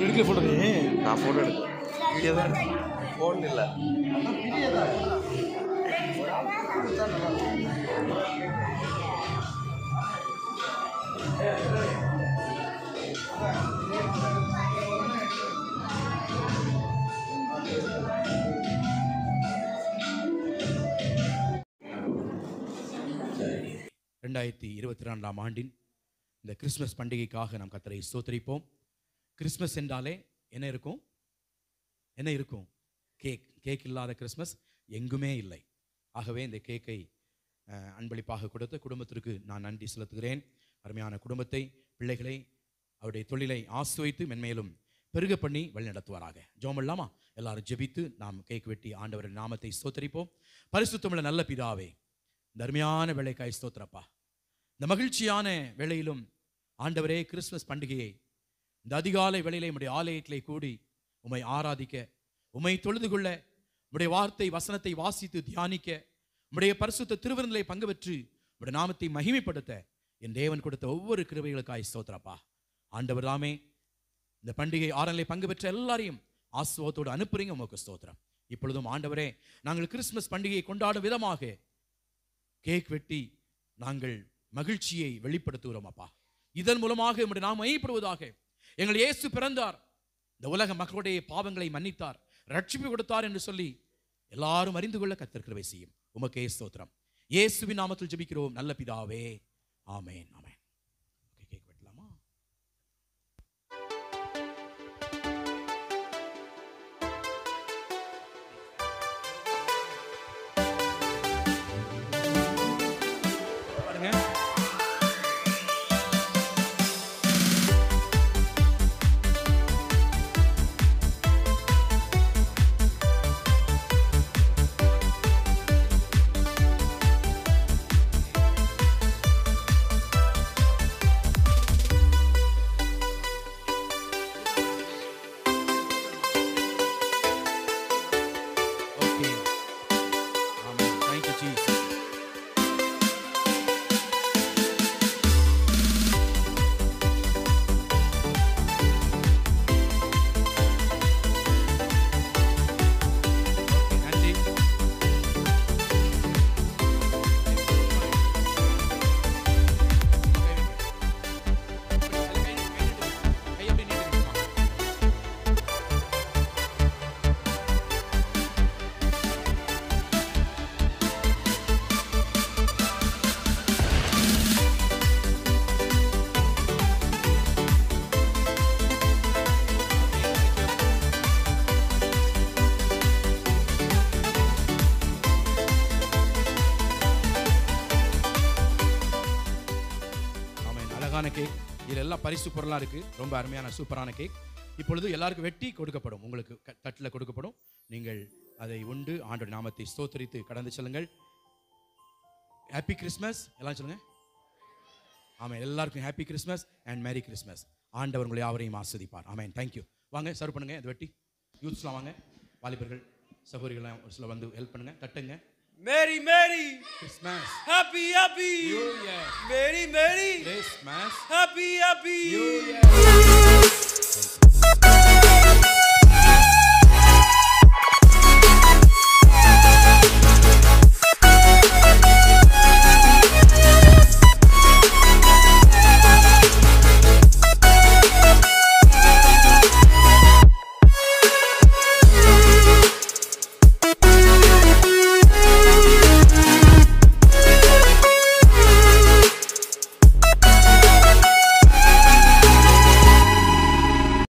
எடுக்க போட்டோ நீ நான் ஃபோட்டோ எடுக்கல வீடியோ தான் ஃபோன் இல்லை ரெண்டாயிரத்தி இருபத்தி ரெண்டாம் ஆண்டின் இந்த கிறிஸ்மஸ் பண்டிகைக்காக நாம் கத்தரை ஸ்தோத்திரிப்போம் கிறிஸ்மஸ் என்றாலே என்ன இருக்கும் என்ன இருக்கும் கேக் கேக் இல்லாத கிறிஸ்மஸ் எங்குமே இல்லை ஆகவே இந்த கேக்கை அஹ், அன்பளிப்பாக கொடுத்த குடும்பத்திற்கு நான் நன்றி செலுத்துகிறேன் அருமையான குடும்பத்தை பிள்ளைகளை அவருடைய தொழிலை ஆசுவைத்து மென்மேலும் பெருக பண்ணி வழிநடத்துவாராக ஜோம் இல்லாமா எல்லாரும் ஜெபித்து நாம் கேக் வெட்டி ஆண்டவரின் நாமத்தை ஸ்தோத்தரிப்போம் பரிசுத்தமுள்ள நல்ல பிதாவே இந்த அருமையான வேலைக்காய் ஸ்தோத்திரப்பா இந்த மகிழ்ச்சியான வேளையிலும் ஆண்டவரே கிறிஸ்மஸ் பண்டிகையை இந்த அதிகாலை வேளையிலே உம்முடைய ஆலயத்திலே கூடி உம்மை ஆராதிக்க உம்மை தொழுது கொள்ள உம்முடைய வார்த்தை வசனத்தை வாசித்து தியானிக்க உம்முடைய பரிசுத்த திருவிருந்திலே பங்கு பெற்று உம்முடைய நாமத்தை மகிமைப்படுத்த என் தேவன் கொடுத்த ஒவ்வொரு கிருபைகளுக்காய் ஸ்தோத்திரப்பா ஆண்டவர் தாமே இந்த பண்டிகை ஆறநிலை பங்கு பெற்ற எல்லாரையும் ஆசுவத்தோடு அனுப்புறீங்க உமக்கு ஸ்தோத்திரம் இப்பொழுதும் ஆண்டவரே நாங்கள் கிறிஸ்மஸ் பண்டிகையை கொண்டாடும் விதமாக கேக் வெட்டி நாங்கள் மகிழ்ச்சியை வெளிப்படுத்துகிறோம் அப்பா இதன் மூலமாக உம்முடைய நாம் மையப்படுவதாக எங்கள் இயேசு பிறந்தார் இந்த உலக மக்களுடைய பாவங்களை மன்னித்தார் ரட்சிப்பு கொடுத்தார் என்று சொல்லி எல்லாரும் அறிந்து கொள்ள கத்திருக்கிறவை செய்யும் உமக்கே ஸ்தோத்திரம் இயேசுவின் நாமத்தில் ஜெபிக்கிறோம் நல்ல பிதாவே ஆமென் ஆமென் ஓகே கேக் வெட்டலாமா பாருங்க okay amen thank you Jesus நன்றி கை அப்படி நீட்டுங்கம்மா. ஆமென் அழகான கேக் இதில் எல்லாம் பரிசு பொருளாக இருக்குது ரொம்ப அருமையான சூப்பரான கேக் இப்பொழுது எல்லாருக்கும் வெட்டி கொடுக்கப்படும் உங்களுக்கு க- தட்டில் கொடுக்கப்படும் நீங்கள் அதை உண்டு ஆண்டோட நாமத்தை ஸ்தோத்தரித்து கடந்து செல்லுங்கள் ஹாப்பி கிறிஸ்மஸ் எல்லாம் சொல்லுங்க ஆமென் எல்லாருக்கும் happy Christmas and merry Christmas ஆண்டவர் உங்களை யாவரையும் ஆஸ்வதிப்பார் ஆமென் தேங்க்யூ வாங்க சர்வ் பண்ணுங்க இதை வெட்டி யூத்ஸ்லாம் வாங்க வாலிபர்கள் சகோதரிகள்லாம் ஒரு சில வந்து ஹெல்ப் பண்ணுங்க தட்டுங்க Mary, Mary, Christmas happy, happy. New year Mary, Mary, Christmas happy, happy. New year